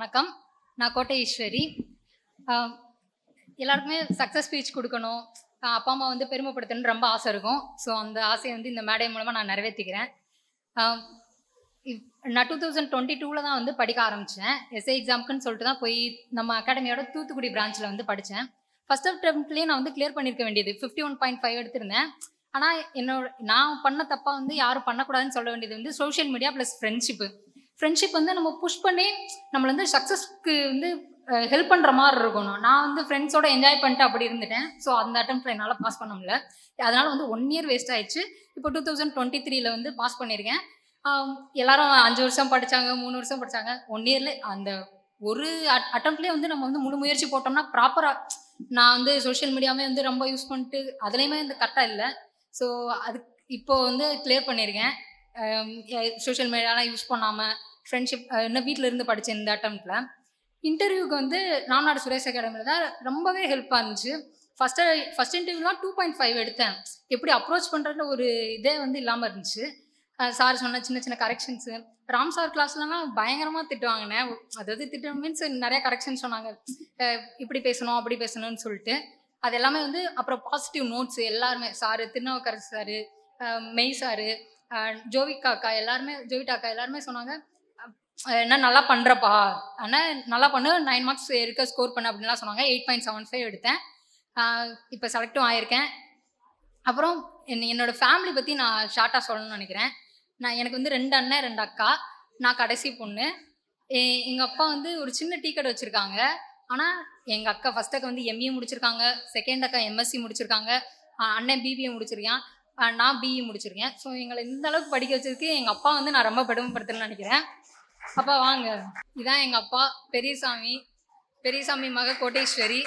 வணக்கம் நான் கோட்டை ஈஸ்வரி ஆஹ் எல்லாருக்குமே சக்ஸஸ் ஸ்பீச் கொடுக்கணும் ஆஹ் அப்பா அம்மா வந்து பெருமைப்படுத்தணும்னு ரொம்ப ஆசை இருக்கும் ஸோ அந்த ஆசையை வந்து இந்த மேடை மூலமாக நான் நிறைவேற்றிக்கிறேன் ஆஹ் இப்- நான் டூ தௌசண்ட் டுவெண்ட்டி டூவில் தான் வந்து படிக்க ஆரம்பித்தேன் எஸ்ஐ எக்ஸாமுக்குன்னு சொல்லிட்டு தான் போய் நம்ம அகாடமியோட தூத்துக்குடி பிரான்ச்சில் வந்து படித்தேன் ஃபர்ஸ்ட் அட்டம்ப்ட்லேயே நான் வந்து கிளியர் பண்ணியிருக்க வேண்டியது ஃபிஃப்டி ஒன் பாயிண்ட் ஃபைவ் எடுத்திருந்தேன் ஆனால் என்னோட நான் பண்ண தப்பா வந்து யாரும் பண்ணக்கூடாதுன்னு சொல்ல வேண்டியது வந்து social media plus friendship friendship வந்து நம்ம புஷ் பண்ணி நம்மள வந்து சக்ஸஸ்க்கு வந்து ஹெல்ப் பண்ணுற மாதிரி இருக்கணும் நான் வந்து ஃப்ரெண்ட்ஸோட என்ஜாய் பண்ணிட்டு அப்படி இருந்துட்டேன் ஸோ அந்த அட்டம்ப்ட்ல என்னால் பாஸ் பண்ண முடியல அதனால வந்து ஒன் இயர் வேஸ்ட் ஆயிடுச்சு இப்போ டூ தௌசண்ட் டுவெண்ட்டி த்ரீல வந்து பாஸ் பண்ணியிருக்கேன் ஆம், எல்லாரும் அஞ்சு வருஷம் படிச்சாங்க மூணு வருஷம் படிச்சாங்க ஒன் இயர்ல அந்த ஒரு அட்டம்ப்ட்லேயே வந்து நம்ம வந்து முழு முயற்சி போட்டோம்னா ப்ராப்பராக நான் வந்து சோஷியல் மீடியாவே வந்து ரொம்ப யூஸ் பண்ணிட்டு அதுலேயுமே வந்து கரெக்டாக இல்லை ஸோ அது இப்போ வந்து கிளியர் பண்ணியிருக்கேன் சோஷியல் மீடியாலாம் யூஸ் பண்ணாமல் ஃப்ரெண்ட்ஷிப் இன்னும் வீட்டில் இருந்து படித்தேன் இந்த அட்டம்ப்டில் இன்டர்வியூக்கு வந்து ராம்நாடு சுரேஷ் அகாடமியில் தான் ரொம்பவே ஹெல்ப்பாக இருந்துச்சு ஃபஸ்ட்டு ஃபஸ்ட் இன்டர்வியூலாம் டூ பாயிண்ட் ஃபைவ் எடுத்தேன் எப்படி அப்ரோச் பண்ணுறதுல ஒரு இதே வந்து இல்லாமல் இருந்துச்சு சார் சொன்ன சின்ன சின்ன கரெக்ஷன்ஸு ராம் சார் கிளாஸ்லலாம் பயங்கரமாக திட்டு வாங்கினேன் அதாவது திட்டு மீன்ஸ் நிறைய கரெக்ஷன் சொன்னாங்க அஹ் இப்படி பேசணும் அப்படி பேசணும்னு சொல்லிட்டு அது எல்லாமே வந்து அப்புறம் பாசிட்டிவ் நோட்ஸ் எல்லாருமே சாரு திருநாவுக்கரசு சாரு அஹ் மெய் சாரு அஹ் ஜோவிகா அக்கா எல்லாருமே ஜோவிட்டா அக்கா எல்லாருமே சொன்னாங்க அஹ் என்ன நல்லா பண்ணுறப்பா ஆனால் நல்லா பண்ணு நைன் மார்க்ஸ் இருக்க ஸ்கோர் பண்ணு அப்படின்லாம் சொன்னாங்க எயிட் பாயிண்ட் செவன் ஃபைவ் எடுத்தேன் இப்போ செலக்டும் ஆயிருக்கேன் அப்புறம் என் என்னோட ஃபேமிலி பற்றி நான் ஷார்ட்டாக சொல்லணும்னு நினைக்கிறேன் நான் எனக்கு வந்து ரெண்டு அண்ணன் ரெண்டு அக்கா நான் கடைசி பொண்ணு எங்கள் அப்பா வந்து ஒரு சின்ன டீ கடை வச்சுருக்காங்க ஆனால் எங்கள் அக்கா ஃபர்ஸ்ட் அக்கா வந்து எம்ஏ முடிச்சிருக்காங்க செகண்ட் அக்கா எம்எஸ்சி முடிச்சிருக்காங்க ஆஹ் அண்ணன் பிபிஏ முடிச்சிருக்கேன் ஆஹ் நான் பிஇ முடிச்சிருக்கேன் ஸோ எங்களை இந்த அளவுக்கு படிக்க வச்சதுக்கு எங்கள் அப்பா வந்து நான் ரொம்ப பெருமைப்படுத்துறேன்னு நினைக்கிறேன் அப்பா வாங்க இதான் எங்கள் அப்பா பெரியசாமி பெரியசாமி மக கோட்டேஸ்வரி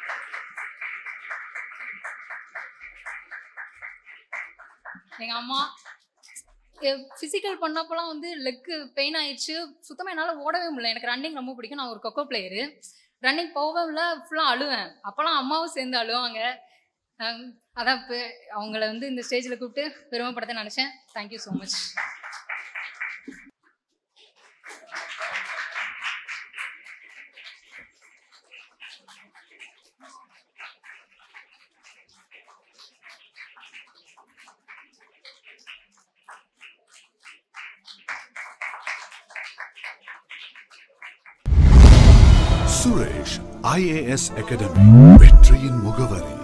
எங்கள் அம்மா ஃபிசிக்கல் பண்ணப்போலாம் வந்து லெக்கு பெயின் ஆயிடுச்சு சுத்தமாக என்னால் ஓடவே முடியல எனக்கு ரன்னிங் ரொம்ப பிடிக்கும் நான் ஒரு கொக்கோ பிளேயரு ரன்னிங் போகவே இல்லை ஃபுல்லாக அழுவேன் அப்போல்லாம் அம்மாவும் சேர்ந்து அழுவாங்க ஹம், அதான் இப்போ அவங்கள வந்து இந்த ஸ்டேஜில் கூப்பிட்டு பெருமைப்படுத்த நினச்சேன் thank you so much Suresh IAS academy வெற்றியின் முகவரி